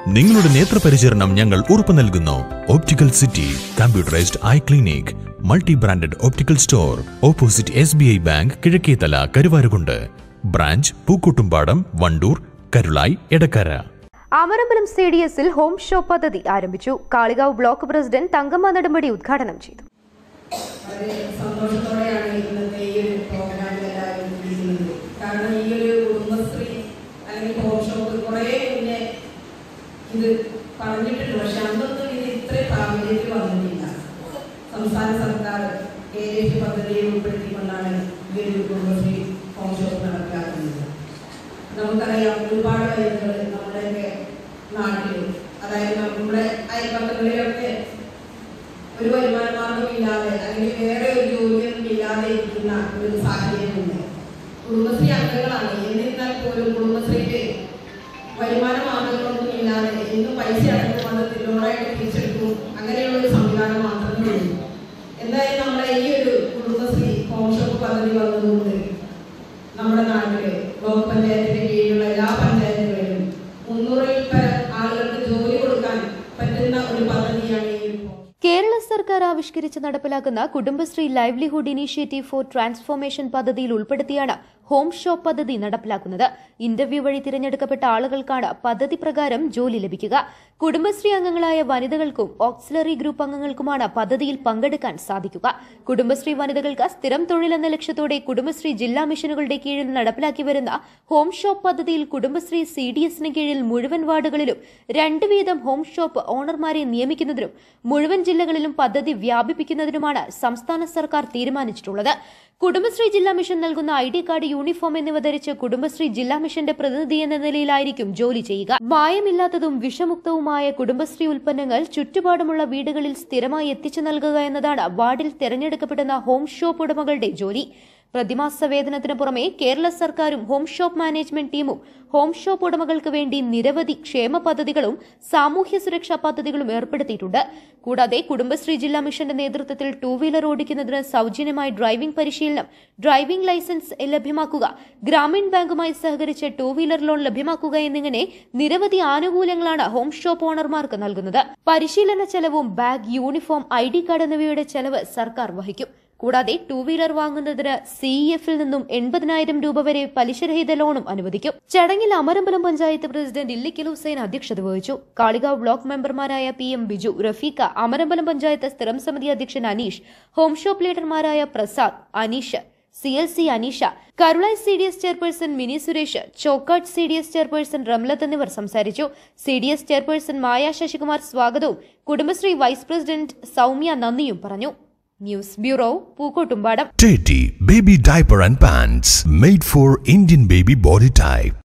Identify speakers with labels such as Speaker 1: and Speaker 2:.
Speaker 1: നിങ്ങളുടെ നേത്രപരിചരണം ഞങ്ങൾ ഉറപ്പു നൽകുന്നു optical city computerized eye clinic multi branded optical store opposite S B I bank Kizhakkethala Karuvarakundu branch Pookkottumpadam Wandoor Karulai Edakkara
Speaker 2: Amarambalam C D എസിൽ home shop പദ്ധതി ആരംഭിച്ചു കാളികാവ് ബ്ലോക്ക് പ്രസിഡന്റ് തങ്കമ്മ നെടുമ്പടി ഉദ്ഘാടനം ചെയ്തു
Speaker 3: വളരെ സന്തോഷത്തോടെയാണ് ഇന്നത്തെ ഈ ഒരു പ്രോഗ്രാമിൽ എല്ലാവരും ഇരിക്കുന്നത് കാരണം ഈ ഒരു കുടുംബശ്രീ അല്ലെങ്കിൽ ഹോം ഷോപ്പ് കുറേ മുന്നേ ഇത് പറഞ്ഞിട്ടുണ്ട് പക്ഷെ അന്നൊന്നും ഇത് ഇത്ര പ്രാബല്യത്തിൽ വന്നിട്ടില്ല സംസ്ഥാന സർക്കാർ കെ എഫ് പദ്ധതിയിൽ ഉൾപ്പെടുത്തിക്കൊണ്ടാണ് ഈ ഒരു കുടുംബശ്രീ ഹോം ഷോപ്പ് നടപ്പിലാക്കുന്നത് നമുക്കറിയാം ഒരുപാട് വനിതകൾ നമ്മുടെയൊക്കെ നാട്ടിൽ അതായത് നമ്മുടെ അയൽപ്പക്കങ്ങളിലൊക്കെ ഒരു വരുമാന മാർഗമില്ലാതെ അല്ലെങ്കിൽ വേറെ ഒരു ജോലിയൊന്നും ഇല്ലാതെ ഇരിക്കുന്ന ഒരു സാഹചര്യമുണ്ട് കുടുംബശ്രീ അംഗങ്ങളാണ് എന്നിരുന്നാൽ പോലും കുടുംബശ്രീക്ക് വരുമാന മാർഗങ്ങളൊന്നും ഇല്ലാതെ എന്ന് പൈസ അടക്കം അത് തിരുവോണായിട്ട് തിരിച്ചെടുക്കും അങ്ങനെയുള്ള ഒരു സംവിധാനം മാത്രമേ ഉള്ളൂ എന്തായാലും നമ്മുടെ ഈ ഒരു കുടുംബശ്രീ ഹോം ഷോപ്പ് പദ്ധതി വന്നതുകൊണ്ട് നമ്മുടെ നാട്ടില് ബ്ലോക്ക് പഞ്ചായത്തിന്റെ കീഴിലുള്ള എല്ലാ പഞ്ചായത്തുകളിലും മുന്നൂറിൽ പരം ആളുകൾക്ക് ജോലി കൊടുക്കാൻ പറ്റുന്ന ഒരു പദ്ധതിയാണ് ഈ ഒരു ഹോം
Speaker 2: കേരള സർക്കാർ ആവിഷ്കരിച്ച് നടപ്പിലാക്കുന്ന Kudumbashree livelihood initiative for transformation പദ്ധതിയിൽ ഉൾപ്പെടുത്തിയാണ് ഹോം ഷോപ്പ് പദ്ധതി നടപ്പിലാക്കുന്നത് ഇന്റർവ്യൂ വഴി തിരഞ്ഞെടുക്കപ്പെട്ട ആളുകൾക്കാണ് പദ്ധതി പ്രകാരം ജോലി ലഭിക്കുക കുടുംബശ്രീ അംഗങ്ങളായ വനിതകൾക്കും ഓക്സിലറി ഗ്രൂപ്പ് അംഗങ്ങൾക്കുമാണ് പദ്ധതിയിൽ പങ്കെടുക്കാൻ സാധിക്കുക കുടുംബശ്രീ വനിതകൾക്ക് സ്ഥിരം തൊഴിലെന്ന ലക്ഷ്യത്തോടെ കുടുംബശ്രീ ജില്ലാ മിഷനുകളുടെ കീഴിൽ നടപ്പിലാക്കി വരുന്ന ഹോം ഷോപ്പ് പദ്ധതിയിൽ കുടുംബശ്രീ സി ഡി എസിന് കീഴിൽ മുഴുവൻ വാർഡുകളിലും രണ്ട് വീതം ഹോം ഷോപ്പ് ഓണർമാരെ നിയമിക്കുന്നതിനും മുഴുവൻ ജില്ലകളിലും പദ്ധതി വ്യാപിപ്പിക്കുന്നതിനുമാണ് സംസ്ഥാന സർക്കാർ തീരുമാനിച്ചിട്ടുള്ളത് കുടുംബശ്രീ ജില്ലാ മിഷൻ നൽകുന്ന ഐ ഡി കാർഡ് യൂണിഫോം എന്നിവ ധരിച്ച് കുടുംബശ്രീ ജില്ലാ മിഷന്റെ പ്രതിനിധി എന്ന നിലയിലായിരിക്കും ജോലി ചെയ്യുക മായമില്ലാത്തതും വിഷമുക്തവുമായ കുടുംബശ്രീ ഉൽപ്പന്നങ്ങൾ ചുറ്റുപാടുമുള്ള വീടുകളിൽ സ്ഥിരമായി എത്തിച്ചു നൽകുക എന്നതാണ് വാർഡിൽ തെരഞ്ഞെടുക്കപ്പെടുന്ന ഹോം ഷോപ്പ് ഉടമകളുടെ ജോലി പ്രതിമാസ വേതനത്തിന് പുറമെ കേരള സർക്കാരും ഹോം ഷോപ്പ് മാനേജ്മെന്റ് ടീമും ഹോം ഷോപ്പ് ഉടമകൾക്ക് വേണ്ടി നിരവധി ക്ഷേമ പദ്ധതികളും സാമൂഹ്യ സുരക്ഷാ പദ്ധതികളും ഏർപ്പെടുത്തിയിട്ടുണ്ട് കൂടാതെ കുടുംബശ്രീ ജില്ലാ മിഷന്റെ നേതൃത്വത്തിൽ ടൂ വീലർ ഓടിക്കുന്നതിന് സൗജന്യമായി ഡ്രൈവിംഗ് പരിശീലനം ഡ്രൈവിംഗ് ലൈസൻസ് ലഭ്യമാക്കുക ഗ്രാമീൺ ബാങ്കുമായി സഹകരിച്ച് ടൂ വീലർ ലോൺ ലഭ്യമാക്കുക എന്നിങ്ങനെ നിരവധി ആനുകൂല്യങ്ങളാണ് ഹോം ഷോപ്പ് ഓണർമാർക്ക് നൽകുന്നത് പരിശീലന ചെലവും bag uniform I D card എന്നിവയുടെ ചെലവ് സർക്കാർ വഹിക്കും കൂടാതെ ടൂ വീലർ വാങ്ങുന്നതിന് സി എഫിൽ നിന്നും എൺപതിനായിരം രൂപ വരെ പലിശരഹിത ലോണും അനുവദിക്കും ചടങ്ങിൽ അമരമ്പലം പഞ്ചായത്ത് പ്രസിഡന്റ് ഇല്ലിക്കൽ ഹുസൈൻ അധ്യക്ഷത വഹിച്ചു കാളികാവ് ബ്ലോക്ക് മെമ്പർമാരായ പി എം ബിജു റഫീഖ അമരമ്പലം പഞ്ചായത്ത് സ്ഥിരം സമിതി അധ്യക്ഷൻ അനീഷ് ഹോം ഷോപ്പ് ലീഡർമാരായ Prasad Aneesh C L C Aneesha Karulai C D S chairperson Mini Suresh Chokkad C D S chairperson Ramlath എന്നിവർ സംസാരിച്ചു C D S chairperson Maya Sasikumar സ്വാഗതവും കുടുംബശ്രീ വൈസ് പ്രസിഡന്റ് സൗമ്യ നന്ദിയും പറഞ്ഞു news bureau Pookkottumpadam
Speaker 4: Teddy Baby Diaper and Pants made for Indian baby body type.